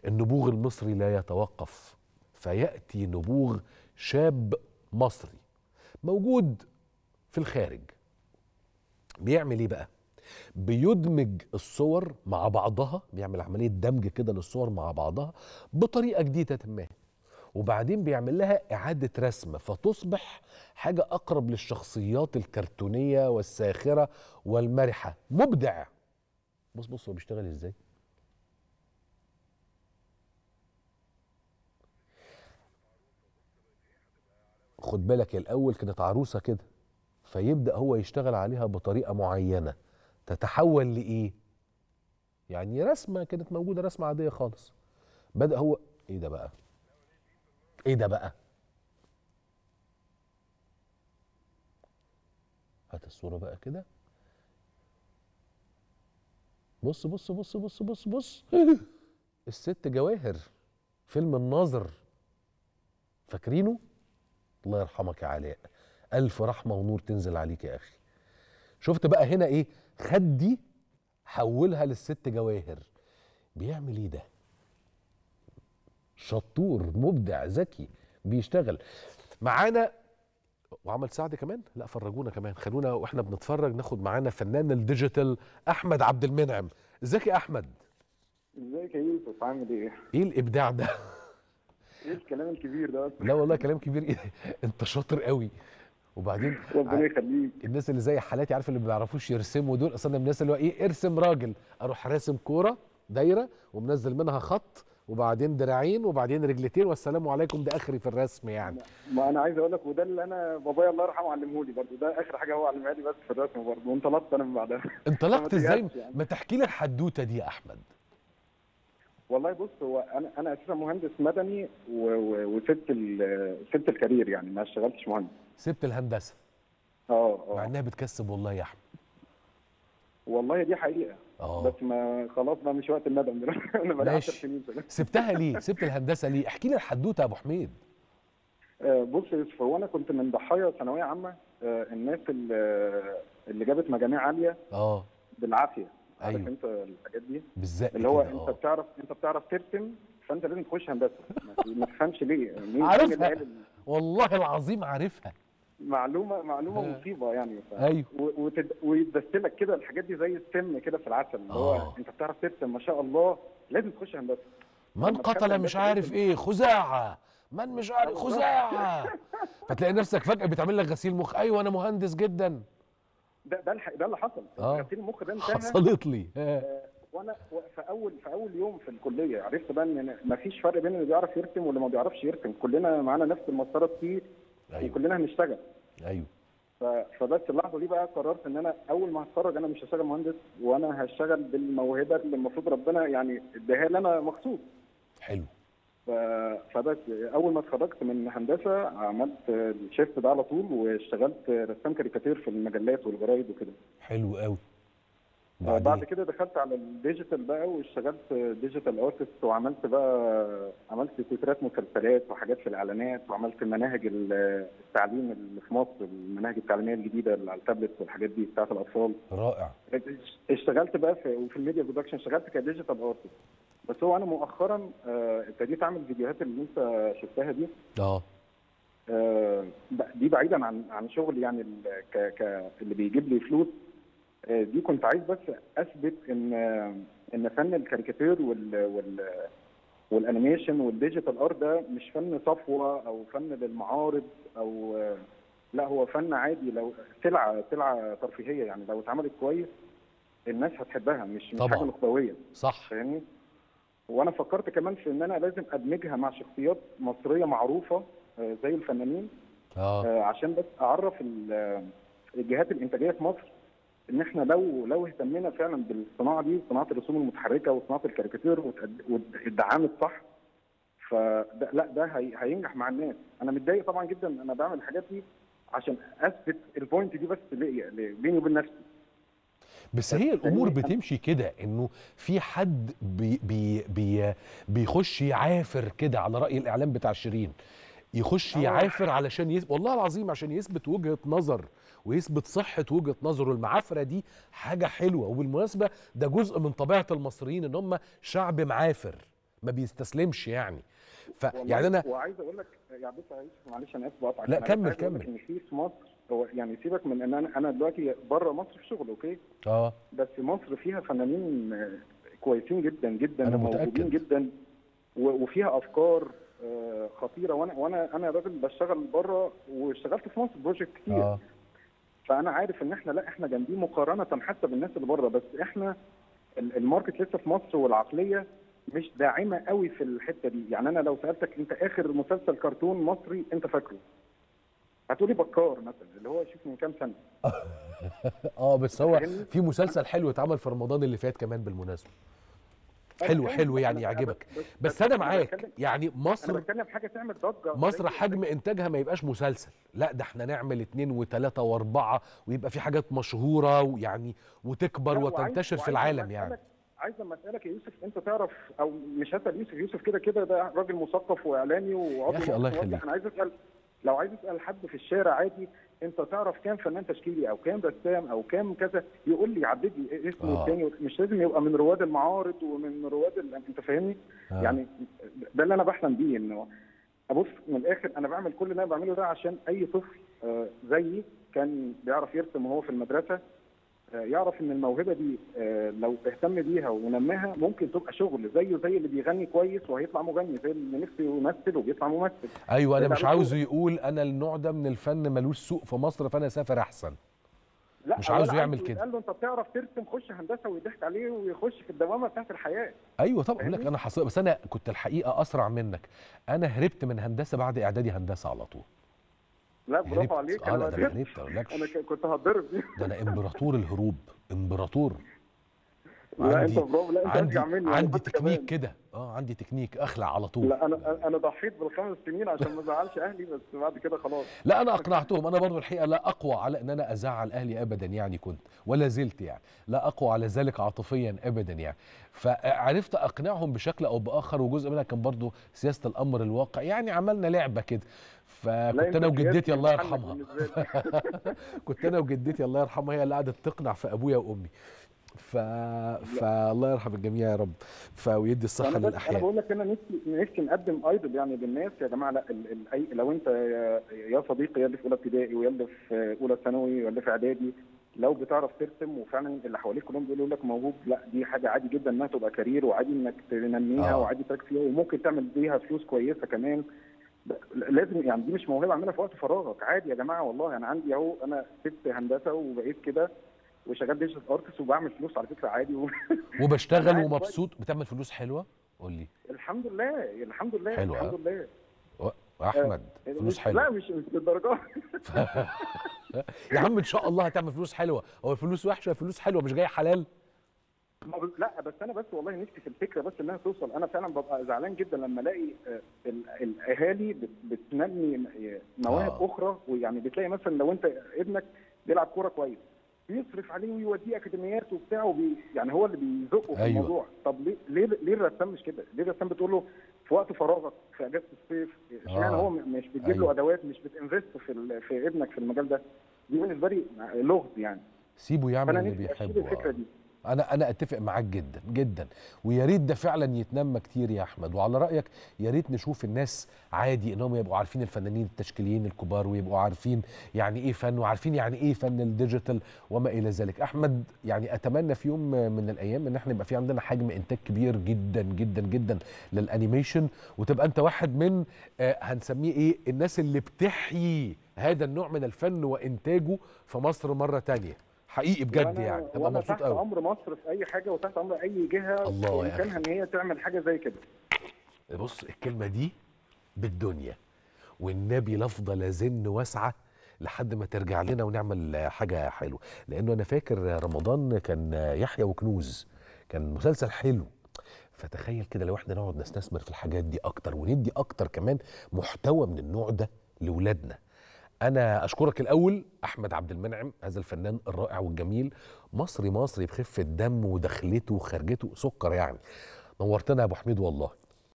النبوغ المصري لا يتوقف فياتي نبوغ شاب مصري موجود في الخارج بيعمل ايه بقى بيدمج الصور مع بعضها بيعمل عمليه دمج كده للصور مع بعضها بطريقه جديده ما وبعدين بيعمل لها اعاده رسم فتصبح حاجه اقرب للشخصيات الكرتونيه والساخره والمرحه مبدع بص بص هو بيشتغل ازاي خد بالك الاول كانت عروسه كده فيبدا هو يشتغل عليها بطريقه معينه تتحول لايه يعني رسمه كانت موجوده رسمه عاديه خالص بدا هو ايه ده بقى ايه ده بقى هات الصوره بقى كده بص بص بص بص بص بص الست جواهر فيلم الناظر فاكرينه الله يرحمك يا علاء الف رحمه ونور تنزل عليك يا اخي شفت بقى هنا ايه خد دي حولها للست جواهر بيعمل ايه ده شطور مبدع ذكي بيشتغل معانا وعمل سعد كمان لا فرجونا كمان خلونا واحنا بنتفرج ناخد معانا فنان الديجيتال احمد عبد المنعم ازيك يا احمد ازيك يا يوسف عامل ايه؟ ايه الابداع ده ايه الكلام الكبير ده اصلا؟ لا والله كلام كبير إيه؟ انت شاطر قوي وبعدين ربنا يخليك الناس اللي زي حالاتي عارف اللي ما بيعرفوش يرسموا دول اصلا من الناس اللي هو ايه ارسم راجل اروح راسم كوره دايره ومنزل منها خط وبعدين دراعين وبعدين رجلتين والسلام عليكم ده اخري في الرسم يعني ما انا عايز اقول لك وده اللي انا بابايا الله يرحمه علمه لي برضه ده اخر حاجه هو علمها لي بس في الرسم برضه وانطلقت انا من بعدها انطلقت ما ازاي تيأسش يعني. ما تحكي لي الحدوته دي يا احمد والله بص هو انا انا اساسا مهندس مدني و- و- وسبت ال- سبت الكارير يعني ما اشتغلتش مهندس سبت الهندسه اه مع اه انها بتكسب والله يا احمد والله دي حقيقه اه بس ما خلاص بقى مش وقت الندم دلوقتي انا بقالي 10 ماشي. سنين كده. سبتها ليه سبت الهندسه ليه احكي لي الحدوته يا ابو حميد آه، بص يا يوسف هو انا كنت من ضحايا ثانويه عامه آه، الناس اللي اللي جابت مجاميع عاليه اه بالعافيه عارف أيوه. انت الحاجات دي بالذات اللي هو كده، انت آه. بتعرف انت بتعرف ترسم فانت لازم تخش هندسه ما- ما تفهمش ليه مين مين عارفها. اللي قال والله العظيم عارفها معلومه معلومه آه. مصيبه يعني ف... ايوه و- وتد... ويتدسلك كده الحاجات دي زي السم كده في العسل اللي هو آه. انت بتعرف ترسم ما شاء الله لازم تخش هندسه من لما قتل تخلي مش الناس عارف ترسم. ايه خزاعه من مش عارف خزاعه فتلاقي نفسك فجاه بتعمل لك غسيل مخ ايوه انا مهندس جدا ده ده, الح... ده اللي حصل آه. غسيل المخ ده انتهى حصلت لي آه. آه، وانا و- في اول في اول يوم في الكليه عرفت بقى ان ما فيش فرق بين اللي بيعرف يرسم واللي ما بيعرفش يرسم كلنا معانا نفس المسطره فيه ايوه وكلنا هنشتغل ايوه ف- فبس اللحظه دي بقى قررت ان انا اول ما هتخرج انا مش هشتغل مهندس وانا هشتغل بالموهبه اللي المفروض ربنا يعني اداها لي انا مخصوص حلو ف- فبس اول ما اتخرجت من هندسه عملت الشيفت ده على طول واشتغلت رسام كاريكاتير في المجلات والجرايد وكده حلو قوي بعد بعدين كده دخلت على الديجيتال بقى واشتغلت ديجيتال ارتست وعملت بقى عملت تترات مسلسلات وحاجات في الاعلانات وعملت مناهج ال- التعليم اللي في مصر المناهج التعليميه الجديده اللي على التابلت والحاجات دي بتاعت الاطفال رائع اشتغلت بقى في وفي الميديا برودكشن اشتغلت كديجيتال ارتست بس هو انا مؤخرا آه، ابتديت اعمل فيديوهات اللي انت شفتها دي اه آه، ب- دي بعيدا عن عن شغل يعني ال- ك ك اللي بيجيب لي فلوس آه، دي كنت عايز بس اثبت ان آه، ان فن الكاريكاتير وال وال والانيميشن والديجيتال ارت ده مش فن صفوه او فن للمعارض او آه، لا هو فن عادي لو سلعه سلعه ترفيهيه يعني لو اتعملت كويس الناس هتحبها مش مش طبعاً. حاجه نخبويه صح فاهمني؟ وانا فكرت كمان في ان انا لازم ادمجها مع شخصيات مصريه معروفه آه، زي الفنانين اه آه، عشان بس اعرف ال- آه، الجهات الانتاجيه في مصر ان احنا لو لو اهتمينا فعلا بالصناعه دي صناعه الرسوم المتحركه وصناعه الكاريكاتير واتقد- واتدعمت صح فده لا ده هي هينجح مع الناس انا متضايق طبعا جدا انا بعمل الحاجات دي عشان اثبت البوينت دي بس ليا- لي- بيني وبين نفسي بس هي الامور يعني أنا- بتمشي كده انه في حد بي بي بي بيخش يعافر كده على راي الاعلام بتاع شيرين يخش آه. يعافر علشان يثبت والله العظيم عشان يثبت وجهه نظر ويثبت صحه وجهه نظره المعافره دي حاجه حلوه وبالمناسبه ده جزء من طبيعه المصريين ان هم شعب معافر ما بيستسلمش يعني والله فيعني انا وعايز اقول لك يعني بص يا يوسف معلش انا اسف بقطعك لا، أنا كمل، عايز أقول لك كمل. ان في في مصر هو يعني سيبك من ان انا انا دلوقتي بره مصر في شغل اوكي اه بس مصر فيها فنانين آه، كويسين جدا جدا أنا وموهوبين متأكد. جدا و- وفيها افكار آه، خطيره وانا وانا انا راجل بشتغل بره واشتغلت في مصر بروجكت كتير اه فانا عارف ان احنا لا احنا جامدين مقارنه حتى بالناس اللي بره بس احنا ال- الماركت لسه في مصر والعقليه مش داعمه قوي في الحته دي يعني انا لو سالتك انت اخر مسلسل كرتون مصري انت فاكره هتقولي بكار مثلا اللي هو شوف من كام سنه اه بس هو فاهمني؟ في مسلسل حلو اتعمل في رمضان اللي فات كمان بالمناسبه حلو أنا حلو فاهم، يعني أنا- يعجبك بس, بس انا أنا معاك بتكلم- يعني انا مصر بتكلم في حاجه تعمل ضجه مصر زي- حجم انتاجها ما يبقاش مسلسل لا ده احنا نعمل اتنين وتلاته واربعه ويبقى في حاجات مشهوره ويعني وتكبر لا، وعايز- وتنتشر في وعايز العالم لما يعني أسألك- عايز لما اسالك يا يوسف انت تعرف او مش هسال يوسف يوسف كده كده ده راجل مثقف واعلامي وعضو يا أخي الله مجلس موزع. يخليك. انا عايز اسال لو عايز اسال حد في الشارع عادي انت تعرف كام فنان تشكيلي او كام رسام او كام كذا يقول لي عدد لي اسمه آه. الثاني مش لازم يبقى من رواد المعارض ومن رواد ال... انت فاهمني؟ آه. يعني ده اللي انا بحلم بيه انه ابص من الاخر انا بعمل كل اللي انا بعمله ده عشان اي طفل آه، زيي كان بيعرف يرسم وهو في المدرسه آه، يعرف ان الموهبه دي آه، لو اهتم بيها ونماها ممكن تبقى شغل زيه زي اللي بيغني كويس وهيطلع مغني زي اللي نفسه يمثل وبيطلع ممثل ايوه انا ده مش على عاوزه طول. يقول انا النوع ده من الفن ملوش سوق في مصر فانا اسافر احسن لا مش ولا عاوزه يعمل كده. قال له انت بتعرف ترسم خش هندسه ويضحك عليه ويخش في الدوامه بتاعت الحياه ايوه طبعا اقول لك فاهمني؟ انا حصل بس انا كنت الحقيقه اسرع منك انا هربت من هندسه بعد اعدادي هندسه على طول لا هربت برافو عليك اه لا ما ده انا قدرتش. هربت اقول لكش انا ك- كنت هتضرب ده انا امبراطور الهروب امبراطور لا عندي- انت برافو لا انت عندي اشجع مني عندي وحتى تكنيك كمان. كده اه عندي تكنيك اخلع على طول لا انا انا ضحيت بالخمس سنين عشان ما ازعلش اهلي بس بعد كده خلاص لا انا اقنعتهم انا برضو الحقيقه لا اقوى على ان انا ازعل اهلي ابدا يعني كنت ولا زلت يعني لا اقوى على ذلك عاطفيا ابدا يعني فعرفت اقنعهم بشكل او باخر وجزء منها كان برضو سياسه الامر الواقع يعني عملنا لعبه كده لا، فكنت انت انا وجدتي سياسي الله محنك يرحمها بالنسبة لي. كنت انا وجدتي الله يرحمها هي اللي قعدت تقنع في ابويا وامي ف... فالله يرحم الجميع يا رب فويدي الصحه انا بس انا للاحياء بقول لك انا نفسي نفسي نقدم ايدل يعني للناس يا جماعه لا ال ال أي لو انت يا, يا صديقي يا اللي في اولى ابتدائي ويا اللي في اولى ثانوي ويا اللي في اعدادي لو بتعرف ترسم وفعلا اللي حواليك كلهم بيقولوا لك موهوب لا دي حاجه عادي جدا انها تبقى كارير وعادي انك تنميها آه. وعادي تركز فيها وممكن تعمل بيها فلوس كويسه كمان ب- لازم يعني دي مش موهبه اعملها في وقت فراغك عادي يا جماعه والله انا عندي اهو انا سبت هندسه وبقيت كده وشغال ديجيتال ارتست وبعمل فلوس على فكره عادي و... وبشتغل أنا عايز ومبسوط بتعمل فلوس حلوه قول لي الحمد لله الحمد لله حلو، ها؟ الحمد لله و- احمد فلوس مش- حلوه لا مش مش للدرجه يا عم ان شاء الله هتعمل فلوس حلوه هو الفلوس وحشه فلوس حلوه مش جايه حلال ما بس- لا بس انا بس والله نفسي في الفكره بس انها توصل انا فعلا ببقى زعلان جدا لما الاقي آه، ال- الاهالي بت- بتنمي آه، مواهب آه. اخرى ويعني بتلاقي مثلا لو انت ابنك بيلعب كوره كويس بيصرف عليه ويوديه اكاديميات وبتاع وبي يعني هو اللي بيزقه في أيوة. الموضوع طب ليه ليه ليه الرسام مش كده؟ ليه الرسام بتقول له في وقت فراغك في اجازه الصيف اشمعنى آه. هو م- مش بتجيب أيوة. له ادوات مش بتنفست في ال- في ابنك في المجال ده دي بالنسبه لي لغز يعني سيبه يعمل فانا اللي نفسي اشيل بيحبه الفكره آه. دي انا انا اتفق معاك جدا جدا ويا ريت ده فعلا يتنمى كتير يا احمد وعلى رايك يا ريت نشوف الناس عادي انهم يبقوا عارفين الفنانين التشكيليين الكبار ويبقوا عارفين يعني ايه فن وعارفين يعني ايه فن الديجيتال وما الى ذلك احمد يعني اتمنى في يوم من الايام ان احنا يبقى في عندنا حجم انتاج كبير جدا جدا جدا للانيميشن وتبقى انت واحد من آه هنسميه ايه الناس اللي بتحيي هذا النوع من الفن وانتاجه في مصر مره تانية حقيقي بجد وأنا- يعني تبقى وأنا مبسوط تحت قوي امر مصر في اي حاجه وتحت امر اي جهه الله يا بامكانها ان هي تعمل حاجه زي كده بص الكلمة دي بالدنيا والنبي لفظة لا زن واسعة لحد ما ترجع لنا ونعمل حاجة حلوة لأنه أنا فاكر رمضان كان يحيى وكنوز كان مسلسل حلو فتخيل كده لو احنا نقعد نستثمر في الحاجات دي أكتر وندي أكتر كمان محتوى من النوع ده لولادنا أنا أشكرك الأول أحمد عبد المنعم هذا الفنان الرائع والجميل مصري مصري بخفة دم ودخلته وخرجته سكر يعني نورتنا يا أبو حميد والله